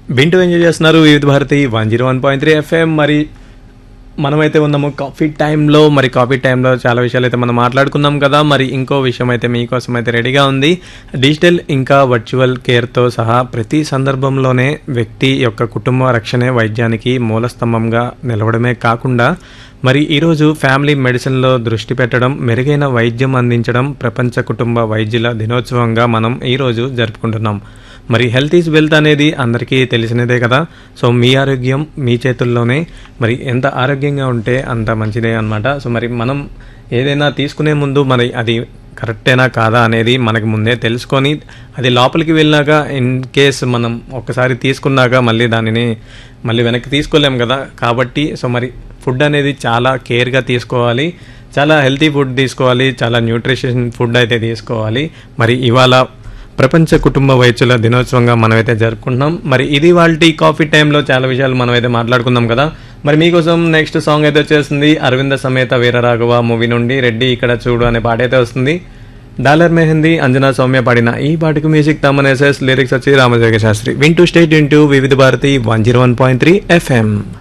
వింటూ ఎంజాయ్ చేస్తున్నారు Vividh Bharati one zero one point three FM మరి మనమైతే ఉన్నాము కాఫీ టైంలో మరి కాఫీ టైంలో చాలా విషయాలు అయితే మనం మాట్లాడుకున్నాం కదా మరి ఇంకో విషయం అయితే మీకోసం అయితే రెడీగా ఉంది డిజిటల్ ఇంకా వర్చువల్ కేర్తో సహా ప్రతి సందర్భంలోనే వ్యక్తి యొక్క కుటుంబ రక్షణే వైద్యానికి మూలస్తంభంగా నిలవడమే కాకుండా మరి ఈరోజు ఫ్యామిలీ మెడిసిన్లో దృష్టి పెట్టడం మెరుగైన వైద్యం అందించడం ప్రపంచ కుటుంబ వైద్యుల దినోత్సవంగా మనం ఈరోజు జరుపుకుంటున్నాం మరి హెల్త్ ఈజ్ వెల్త్ అనేది అందరికీ తెలిసినదే కదా సో మీ ఆరోగ్యం మీ చేతుల్లోనే మరి ఎంత ఆరోగ్యంగా ఉంటే అంత మంచిదే అన్నమాట సో మరి మనం ఏదైనా తీసుకునే ముందు మరి అది కరెక్టేనా కాదా అనేది మనకి ముందే తెలుసుకొని అది లోపలికి వెళ్ళినాక ఇన్ కేస్ మనం ఒక్కసారి తీసుకున్నాక మళ్ళీ దానిని మళ్ళీ వెనక్కి తీసుకోలేం కదా కాబట్టి సో మరి ఫుడ్ అనేది చాలా కేర్గా తీసుకోవాలి చాలా హెల్తీ ఫుడ్ తీసుకోవాలి చాలా న్యూట్రిషన్ ఫుడ్ అయితే తీసుకోవాలి మరి ఇవాళ ప్రపంచ కుటుంబ వైద్యుల దినోత్సవంగా మనమైతే జరుపుకుంటున్నాం మరి ఇది వాళ్ళ కాఫీ టైంలో చాలా విషయాలు మనమైతే మాట్లాడుకుందాం కదా మరి మీకోసం నెక్స్ట్ సాంగ్ అయితే వచ్చేస్తుంది అరవింద సమేత వీరరాఘవ మూవీ నుండి రెడ్డి ఇక్కడ చూడు అనే పాట అయితే వస్తుంది డాలర్ మెహందీ అంజనా సౌమ్య పాడిన ఈ పాటకు మ్యూజిక్ తమన్ ఎస్ఎస్ లిరిక్స్ వచ్చి రామజోగ శాస్త్రి వింటూ state into Vividh Bharati one zero one point three FM